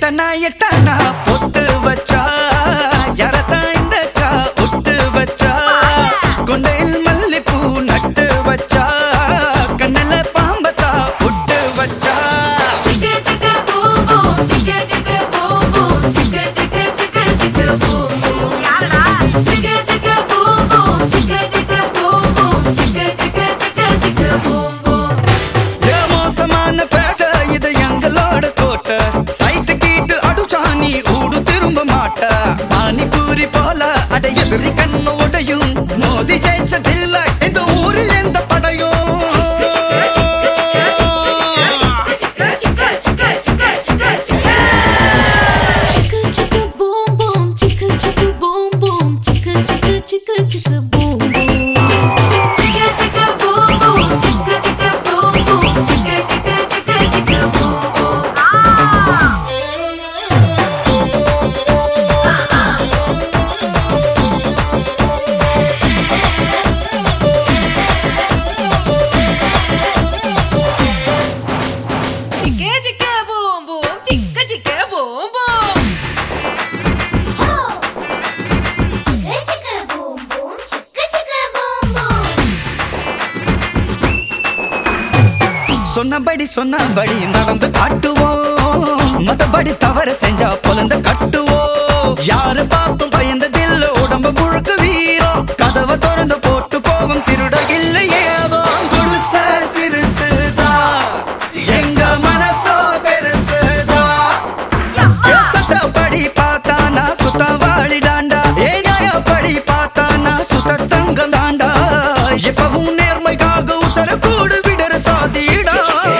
எட்டனா எட்டனா பொட்டு வச்சா யாரத்தான் இந்த கா விட்டு வச்சா கொண்டையில் மல்லிப்பூ நட்டு வச்சா கண்ணில பாம்பத்தா விட்டு வச்சா Chicka chicka boom boom, chicka chicka boom boom, chicka chicka chicka chicka boom boom. Chicka chicka boom boom, chicka chicka boom boom, chicka chicka chicka chicka boom boom. ஏ மோசமான பேட்ட இது எங்களோட கோட்டை சைட்டு கீட்டு அடிச்சானி ஊடு திரும்ப மாட்ட பானிபூரி போல அட எதிரி கண்ணு உடையும் மோதி ஜெயிச்சதில்ல இந்த ஊரில் எந்த படையும் Chicka chicka chicka chicka chicka chicka. Chicka chicka boom boom, chicka chicka boom boom, chicka chicka chicka chicka boom boom. Chicka chicka boom boom, chicka chicka boom boom, chicka chicka chicka chicka boom boom. Chicka chicka boom boom, chicka chicka boom boom. Chicka chicka boom boom, chicka chicka boom boom. சொன்னபடி சொன்னபடி நடந்து காட்டுவோம் மத்தபடி தவறு செஞ்சா பொலந்த கட்டுவோம் யாரு பார்த்தும் பயந்ததில்ல உடம்பு முழுக்க வீரம் கதவை திறந்து போட்டு போகும் திருட இல்லையே அதுவும் குடிச சிறுசுதான் எங்க மனசோ பெருசுதான் என் சட்டப்படி பார்த்தானா குத்தவாளி தாண்டா ஏன் நியாயப்படி பார்த்தானா சுத்த தங்கம் தாண்டா எப்பவும் நேர்மைக்காக உசர கூடு விடுற சாதிடா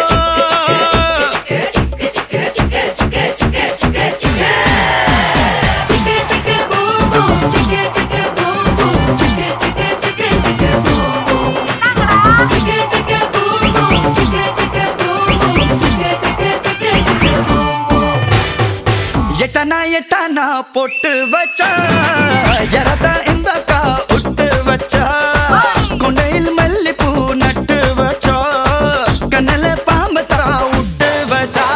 Chicka chicka boom boom, chicka chicka boom boom, chicka chicka chicka chicka boom boom. Chicka chicka boom boom, chicka chicka boom boom, chicka chicka chicka chicka boom boom. எட்டனா எட்டனா பொட்டு வச்சா எரத்தா இந்த கா உட்டு வச்சா கொண்டையில் மல்லிப்பூ நட்டு வச்சா கண்ணில பாம்பு தரா விட்டு வச்சா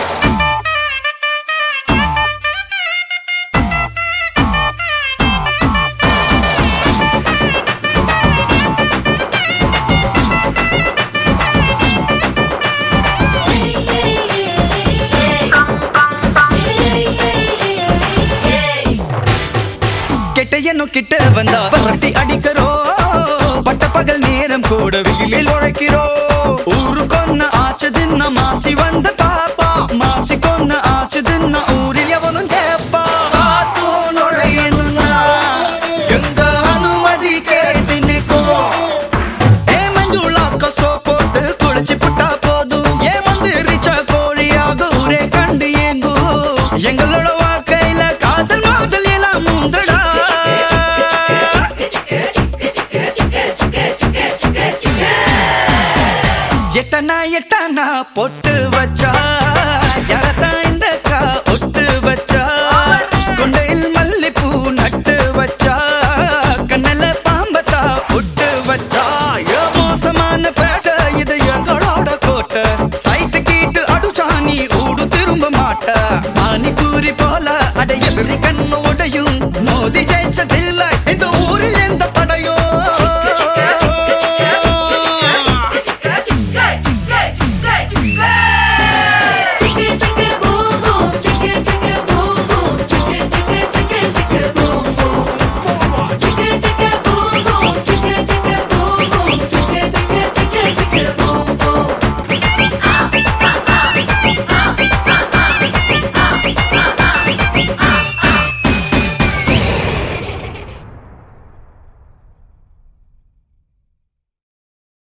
கெட்டையனு கிட்ட வந்தா பரட்டி அடிக்கிறோம் பட்ட பகல் நேரம் கூட வெயிலில் உழைக்கிறோம் ஊரு கொன்ன ஆச்சு தின்ன மாசி வந்த பாப்பா மாசி கொன்ன ஆச்சு தின்ன ஊரில் எவனும் கேப்பா காத்தும் நுழையணும்னா எங்க அனுமதி கேட்டு நிற்கும் ஏ மஞ்சுளாக்க சோப் போட்டு குளிச்சு புட்டா போதும் ஏ மந்திரிச்ச கோழியாக ஊரே கண்டு ஏங்கும் எங்களோட வாழ்க்கையில காதல் மாதல் எல்லாம் முந்தடா எட்டனா எட்டனா பொட்டு வச்சா யாரத்தான் இந்த கா ஒட்டு வச்சா கொண்டையில் மல்லிப்பூ நட்டு வச்சா கண்ணில பாம்பத்தா விட்டு வச்சா ஏ மோசமான பேட்ட இது எங்களோட கோட்டை சைட்டு கீட்டு அடிச்சானி ஊடு திரும்ப மாட்ட பானிபூரி போல அட எதிரி கண்ணு உடையும் மோதி ஜெயிச்சதில்லை இந்த ஊர்